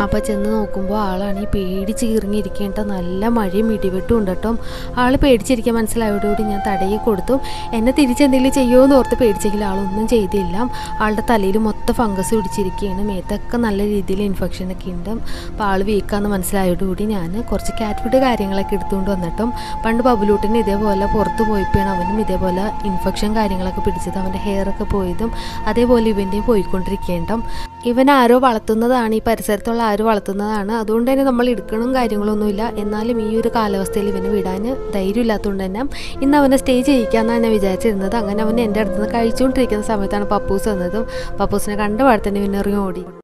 അപ്പോൾ ചെന്ന് നോക്കുമ്പോൾ ആളാണെങ്കിൽ പേടിച്ച് കീറിങ്ങിയിരിക്കേണ്ട നല്ല മഴയും ഇടിവെട്ടും ഉണ്ട് കേട്ടോ ആൾ പേടിച്ചിരിക്കാൻ മനസ്സിലായതോടുകൂടി ഞാൻ തടയി കൊടുത്തു എന്നെ തിരിച്ചെന്തെങ്കിലും ചെയ്യുമോ എന്ന് ഓർത്ത് പേടിച്ചെങ്കിൽ ആളൊന്നും ചെയ്തില്ല ആളുടെ തലയിൽ മൊത്തം ഫംഗസ് പിടിച്ചിരിക്കുകയാണ് മേത്തൊക്കെ നല്ല രീതിയിൽ ഇൻഫെക്ഷനൊക്കെ ഉണ്ട് അപ്പോൾ ആൾ വീക്കാന്ന് മനസ്സിലായതോടുകൂടി ഞാൻ കുറച്ച് കാറ്റ് ഫുഡ് കാര്യങ്ങളൊക്കെ എടുത്തുകൊണ്ട് വന്നിട്ടും പണ്ട് ബബുലൂട്ടിന് ഇതേപോലെ പുറത്ത് പോയപ്പോഴാണ് അവനും ഇതേപോലെ ഇൻഫെക്ഷൻ കാര്യങ്ങളൊക്കെ പിടിച്ചത് അവൻ്റെ ഹെയറൊക്കെ പോയതും അതേപോലെ ഇവൻ്റെയും പോയിക്കൊണ്ടിരിക്കേണ്ടം ഇവൻ ആരോ വളർത്തുന്നതാണ് ഈ പരിസരത്തുള്ള ആരോ വളർത്തുന്നതാണ് അതുകൊണ്ട് തന്നെ നമ്മൾ എടുക്കണം കാര്യങ്ങളൊന്നുമില്ല എന്നാലും ഈ ഒരു കാലാവസ്ഥയിൽ ഇവനെ വിടാൻ ധൈര്യമില്ലാത്തതുകൊണ്ട് തന്നെ ഇന്ന് അവനെ സ്റ്റേ ചെയ്യിക്കാമെന്നാണ് ഞാൻ വിചാരിച്ചിരുന്നത് അങ്ങനെ അവൻ എൻ്റെ അടുത്ത് നിന്ന് കഴിച്ചുകൊണ്ടിരിക്കുന്ന സമയത്താണ് പപ്പൂസ് വന്നതും പപ്പൂസിനെ കണ്ട പാടെ തന്നെ ഇവൻ ഇറങ്ങി ഓടി